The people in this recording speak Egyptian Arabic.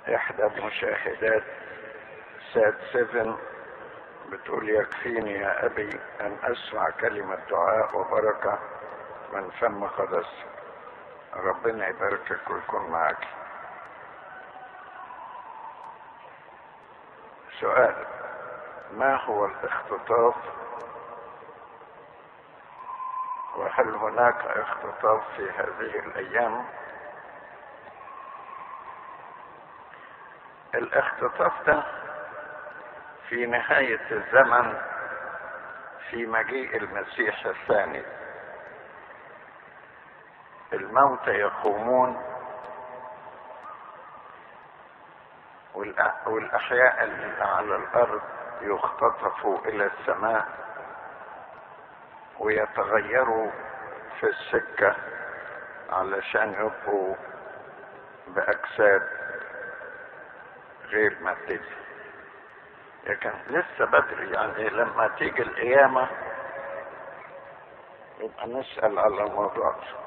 إحدى المشاهدات سات سيفن بتقول يكفيني يا أبي أن أسمع كلمة دعاء وبركة من فم قدس ربنا يباركك ويكون معك سؤال ما هو الاختطاف وهل هناك اختطاف في هذه الايام الاختطاف ده في نهايه الزمن في مجيء المسيح الثاني الموتى يقومون والأحياء اللي على الأرض يختطفوا إلى السماء ويتغيروا في السكة علشان يبقوا بأجساد غير مادية لكن لسه بدري يعني لما تيجي القيامة يبقى نسأل على الموضوع ده